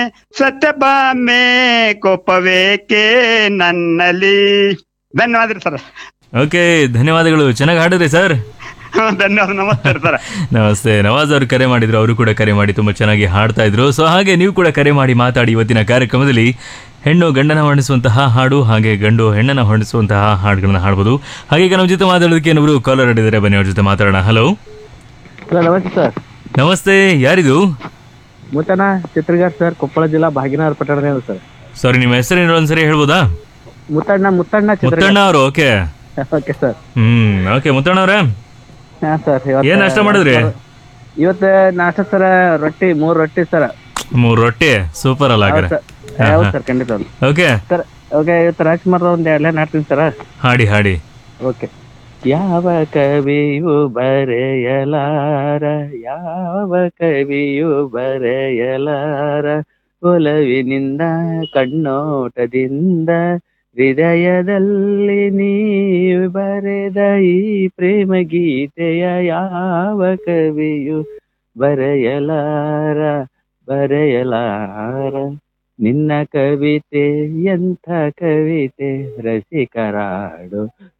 ಸತ್ಯಭಾಮೆ ಕೋಪವೇಕೆ ನನ್ನಲ್ಲಿ ಧನ್ಯವಾದ sir okay ಧನ್ಯವಾದಗಳು ಚೆನ್ನಾಗಿ ಹಾಡಿದ್ರಿ ಸರ್ ಧನ್ಯವಾದ ನಮಸ್ತೆ ಸರ್ ನಮಸ್ತೆ ನವಾಜ್ ಅವರು ಕರೆ ಮಾಡಿದ್ರು ಅವರು ಕೂಡ ಕರೆ ಮಾಡಿ ತುಂಬ ಚೆನ್ನಾಗಿ ಹಾಡ್ತಾ ಇದ್ರು ಸೊ ಹಾಗೆ ನೀವು ಕೂಡ ಕರೆ ಮಾಡಿ ಮಾತಾಡಿ ಇವತ್ತಿನ ಕಾರ್ಯಕ್ರಮದಲ್ಲಿ ಹೆಣ್ಣು ಗಂಡನ ಹೊರಡಿಸುವಂತಹ ಹಾಡು ಹಾಗೆ ಗಂಡು ಹೆಣ್ಣನ ಹೊರಡಿಸುವಂತಹ ಹಾಡುಗಳನ್ನ ಹಾಡ್ಬೋದು ಹಾಗೆ ಈಗ ನಮ್ಮ ಜೊತೆ ಮಾತಾಡೋದಕ್ಕೆ ಏನೊಬ್ರು ಕಾಲರ್ ಹಿಡಿದರೆ ಬನ್ನಿ ಅವ್ರ ಜೊತೆ ಮಾತಾಡೋಣ ಹಲೋ ಹಲೋ ನಮಸ್ತೆ ಸರ್ ನಮಸ್ತೆ ಯಾರಿದು ಮುತ್ತನ ಚಿತ್ರಗಾರ್ ಸರ್ ಕೊಪ್ಪಳ ಜಿಲ್ಲಾ ಭಾಗಿನಾರ್ ಪಟ್ಟಣದಿಂದ ಸರ್ ಸಾರಿ ನಿಮ್ಮ ಹೆಸರೇನು ಒಂದ್ಸರಿ ಹೇಳ್ಬೋದಾ ಮುತ್ತಣ್ಣ ಮುತ್ತಣ್ಣ ಮುತ್ತಣ್ಣ ಚಿತ್ರಗಾರ್ ಅವರು okay okay sir hmm okay Muttanna ಅವರೇ ಹಾ ಸರ್ ಏನ್ ನಾಷ್ಟ ಮಾಡಿದ್ರಿ ಇವತ್ತು ನಾಷ್ಟ ಸರ್ ರೊಟ್ಟಿ ಮೂರ್ ರೊಟ್ಟಿ ಸರ್ ಮೂರು ರೊಟ್ಟಿ ಸೂಪರ್ ಅಲ್ಲ ಹಾಗಾದ್ರೆ ಹೌದು ಸರ್ ಖಂಡಿತ ಓಕೆ ಸರ್ ಓಕೆ ಇವತ್ತು ರಾಜ್ಕುಮಾರ್ ಒಂದ್ ಎರಡ್ಲೇ ನಾಡ್ತೀನಿ ಸರ್ ಹಾಡಿ ಹಾಡಿ ಓಕೆ ಯಾವ ಕವಿಯು ಬರೆಯಲಾರ ಯಾವ ಕವಿಯು ಬರೆಯಲಾರ ಒಲವಿನಿಂದ ಕಣ್ಣೋಟದಿಂದ ಹೃದಯದಲ್ಲಿ ನೀವು ಬರೆದ ಈ ಪ್ರೇಮ ಗೀತೆಯ ಯಾವ ಕವಿಯು ಬರೆಯಲಾರ ಬರೆಯಲಾರ ನಿನ್ನ ಕವಿತೆ ಎಂಥ ಕವಿತೆ ರಸಿಕರಾಡು